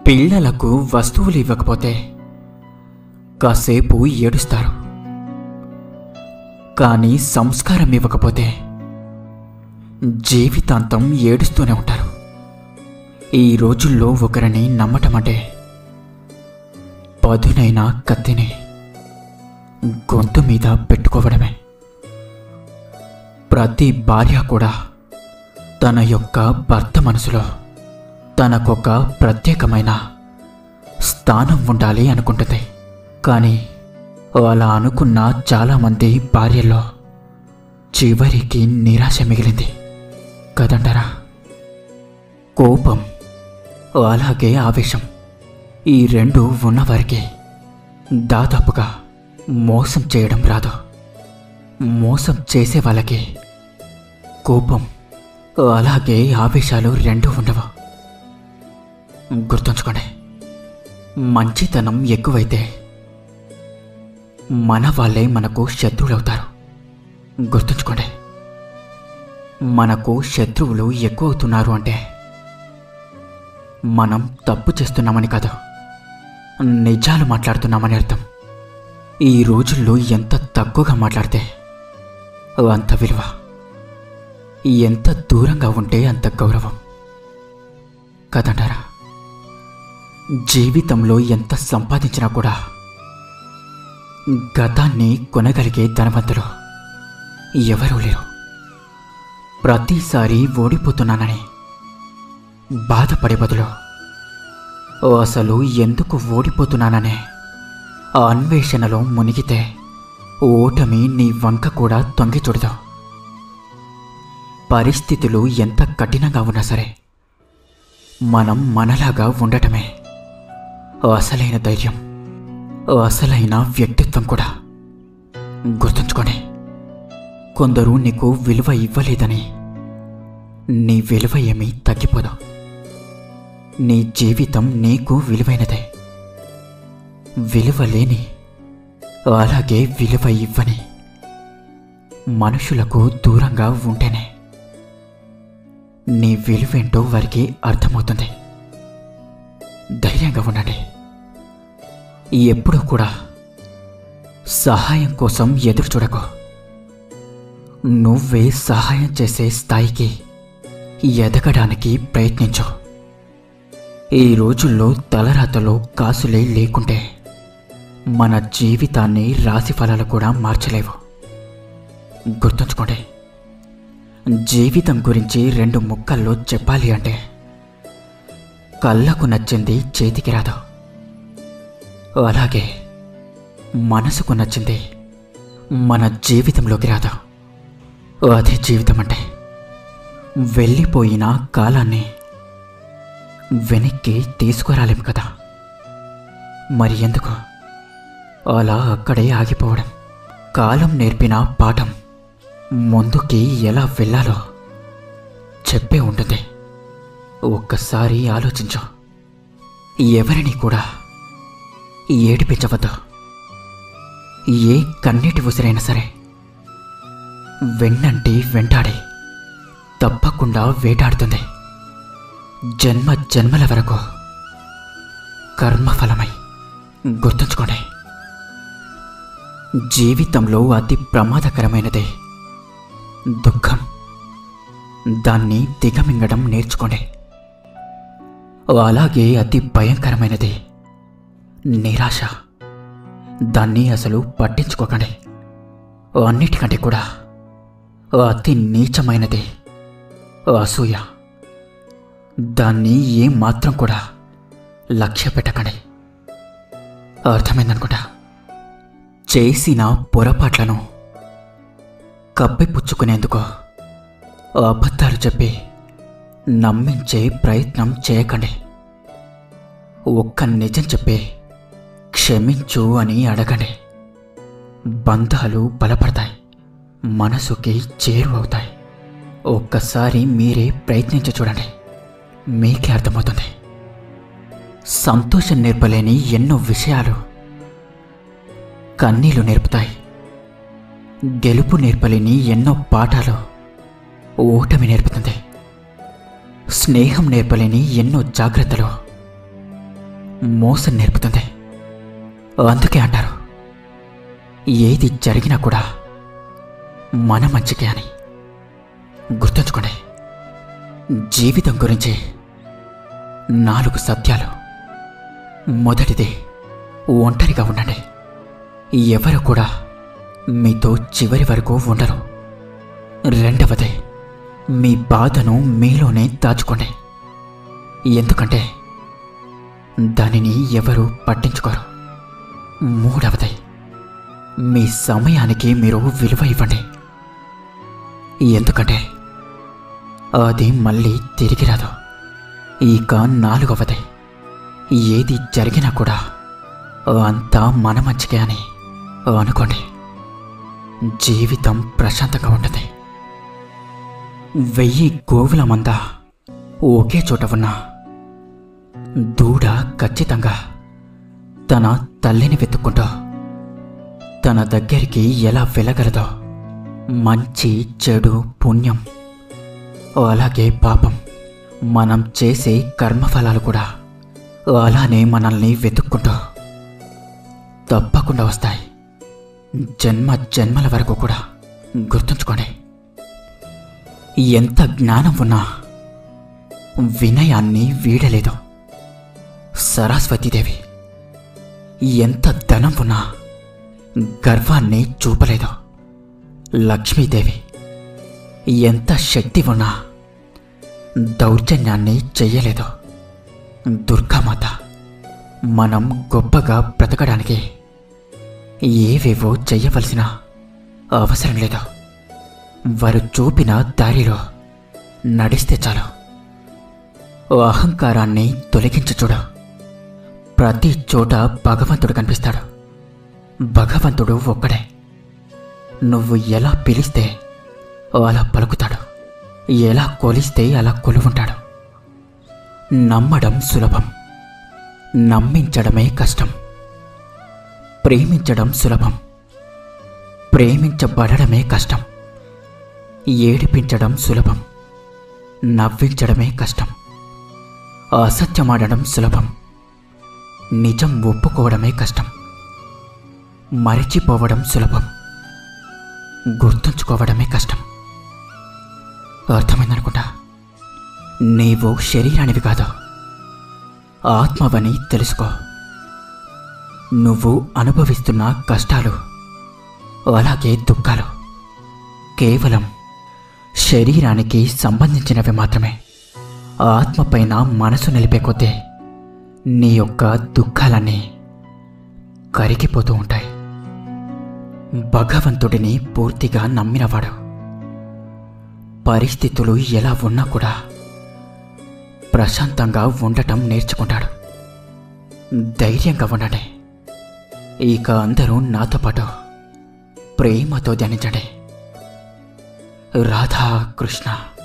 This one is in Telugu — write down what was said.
పిల్లలకు వస్తువులు ఇవ్వకపోతే కాసేపు ఏడుస్తారు కానీ సంస్కారం ఇవ్వకపోతే జీవితాంతం ఏడుస్తూనే ఉంటారు ఈ రోజుల్లో ఒకరిని నమ్మటం అంటే పదునైన కత్తిని గొంతు మీద పెట్టుకోవడమే ప్రతి భార్య కూడా తన యొక్క భర్త మనసులో తనకొక ప్రత్యేకమైన స్థానం ఉండాలి అనుకుంటుంది కానీ అలా అనుకున్న చాలామంది భార్యల్లో చివరికి నిరాశ మిగిలింది కదంటారా కోపం అలాగే ఆవేశం ఈ రెండు ఉన్నవారికి దాదాపుగా మోసం చేయడం రాదు మోసం చేసే వాళ్ళకి కోపం అలాగే ఆవేశాలు రెండు ఉండవు గుర్తుంచుకోండి మంచితనం ఎక్కువైతే మన వాళ్ళే మనకు శత్రువులవుతారు గుర్తుంచుకోండి మనకు శత్రువులు ఎక్కువ అవుతున్నారు అంటే మనం తప్పు చేస్తున్నామని కాదు నిజాలు మాట్లాడుతున్నామని అర్థం ఈ రోజుల్లో ఎంత తక్కువగా మాట్లాడితే అంత విలువ ఎంత దూరంగా ఉంటే అంత గౌరవం కదంటారా జీవితంలో ఎంత సంపాదించినా కూడా గతాన్ని కొనగలిగే ధనవంతులు ఎవరూ లేరు ప్రతిసారి ఓడిపోతున్నానని బాధపడే బదులు అసలు ఎందుకు ఓడిపోతున్నాననే ఆ అన్వేషణలో మునిగితే ఓటమి నీ వంక కూడా తొంగి చూడదు పరిస్థితులు ఎంత కఠినంగా ఉన్నా సరే మనం మనలాగా ఉండటమే అసలైన ధైర్యం అసలైన వ్యక్తిత్వం కూడా గుర్తుంచుకోండి కొందరు నీకు విలువ ఇవ్వలేదని నీ విలువ ఏమీ తగ్గిపోదు నీ జీవితం నీకు విలువైనదే విలువ లేని అలాగే విలువ ఇవ్వని మనుషులకు దూరంగా ఉంటేనే నీ విలువేంటో వారికి అర్థమవుతుంది ధైర్యంగా ఉండండి ఎప్పుడూ కూడా సహాయం కోసం ఎదురు చూడకు నువ్వే సహాయం చేసే స్థాయికి ఎదగడానికి ప్రయత్నించు ఈ రోజుల్లో తలరాతలో కాసులే లేకుంటే మన జీవితాన్ని రాశి ఫలాలు కూడా మార్చలేవు గుర్తుంచుకోండి జీవితం గురించి రెండు ముక్కల్లో చెప్పాలి అంటే కళ్ళకు నచ్చింది చేతికి రాదు అలాగే మనసుకు నచ్చింది మన జీవితంలోకి రాదు అదే జీవితం అంటే వెళ్ళిపోయిన కాలాన్ని వెనక్కి తీసుకురాలేం కదా మరి ఎందుకు అలా అక్కడే ఆగిపోవడం కాలం నేర్పిన పాఠం ముందుకి ఎలా వెళ్ళాలో చెప్పే ఉంటుంది ఒక్కసారి ఆలోచించు ఎవరిని కూడా ఏడిపించవద్దు ఏ కన్నీటి ఉసిరైనా సరే వెన్నంటి వెంటాడి తప్పకుండా వేటాడుతుంది జన్మ జన్మల వరకు కర్మఫలమై గుర్తుంచుకోండి జీవితంలో అతి ప్రమాదకరమైనది దుఃఖం దాన్ని దిగమింగడం నేర్చుకోండి అలాగే అతి భయంకరమైనది నిరాశ దాన్ని అసలు పట్టించుకోకండి అన్నిటికంటే కూడా అతి నీచమైనది అసూయ దాన్ని ఏం మాత్రం కూడా లక్ష్య పెట్టకండి అర్థమైందనుకుంటా చేసిన పొరపాట్లను కప్పిపుచ్చుకునేందుకు అబద్ధాలు చెప్పి నమ్మించే ప్రయత్నం చేయకండి ఒక్క నిజం చెప్పి క్షమించు అని అడగండి బంధాలు బలపడతాయి మనసుకి చేరువవుతాయి ఒక్కసారి మీరే ప్రయత్నించి చూడండి మీకే అర్థమవుతుంది సంతోషం నేర్పలేని ఎన్నో విషయాలు కన్నీళ్లు నేర్పుతాయి గెలుపు నేర్పలేని ఎన్నో పాఠాలు ఓటమి నేర్పుతుంది స్నేహం నేర్పలేని ఎన్నో జాగ్రత్తలు మోసం నేర్పుతుంది అందుకే అంటారు ఏది జరిగినా కూడా మన మంచికే అని గుర్తుంచుకోండి జీవితం గురించి నాలుగు సత్యాలు మొదటిది ఒంటరిగా ఉండండి ఎవరు కూడా మీతో చివరి వరకు ఉండరు రెండవది మీ బాధను మీలోనే దాచుకోండి ఎందుకంటే దానిని ఎవరు పట్టించుకోరు మూడవది మీ సమయానికి మీరు విలువ ఇవ్వండి ఎందుకంటే అది మళ్ళీ తిరిగి రాదు ఇక నాలుగవది ఏది జరిగినా కూడా అంతా మన మంచికే అని అనుకోండి జీవితం ప్రశాంతంగా ఉంటుంది వెయ్యి గోవుల మంద ఒకే చోట ఉన్న దూడ ఖచ్చితంగా తన తల్లిని వెతుక్కుంటూ తన దగ్గరికి ఎలా వెళ్ళగలదో మంచి చెడు పుణ్యం అలాగే పాపం మనం చేసే కర్మఫలాలు కూడా అలానే మనల్ని వెతుక్కుంటూ తప్పకుండా వస్తాయి జన్మ జన్మల వరకు కూడా గుర్తుంచుకోండి ఎంత జ్ఞానం ఉన్నా వినయాన్ని వీడలేదు సరస్వతీదేవి ఎంత ధనం ఉన్నా గర్వాన్ని చూపలేదు లక్ష్మీదేవి ఎంత శక్తి ఉన్నా దౌర్జన్యాన్ని చెయ్యలేదు దుర్గామాత మనం గొప్పగా బ్రతకడానికి ఏవేవో చెయ్యవలసిన అవసరం లేదు వారు చూపిన దారిలో నడిస్తే చాలు అహంకారాన్ని తొలగించి చూడు ప్రతి చోట భగవంతుడు కనిపిస్తాడు భగవంతుడు ఒక్కడే నువ్వు ఎలా పిలిస్తే అలా పలుకుతాడు ఎలా కొలిస్తే అలా కొలువుంటాడు నమ్మడం సులభం నమ్మించడమే కష్టం ప్రేమించడం సులభం ప్రేమించబడడమే కష్టం ఏడిపించడం సులభం నవ్వించడమే కష్టం అసత్యమాడడం సులభం నిజం ఒప్పుకోవడమే కష్టం మరిచిపోవడం సులభం గుర్తుంచుకోవడమే కష్టం అర్థమైందనుకుంటా నీవు శరీరానివి కాదు ఆత్మవని తెలుసుకో నువ్వు అనుభవిస్తున్న కష్టాలు అలాగే దుఃఖాలు కేవలం శరీరానికి సంబంధించినవి మాత్రమే ఆత్మపైన మనసు నిలిపే కొద్దీ నీ యొక్క దుఃఖాలన్నీ కరిగిపోతూ ఉంటాయి భగవంతుడిని పూర్తిగా నమ్మినవాడు పరిస్థితులు ఎలా ఉన్నా కూడా ప్రశాంతంగా ఉండటం నేర్చుకుంటాడు ధైర్యంగా ఉండండి ఇక అందరూ నాతో పాటు ప్రేమతో ధ్యానించండి రాధా కృష్ణ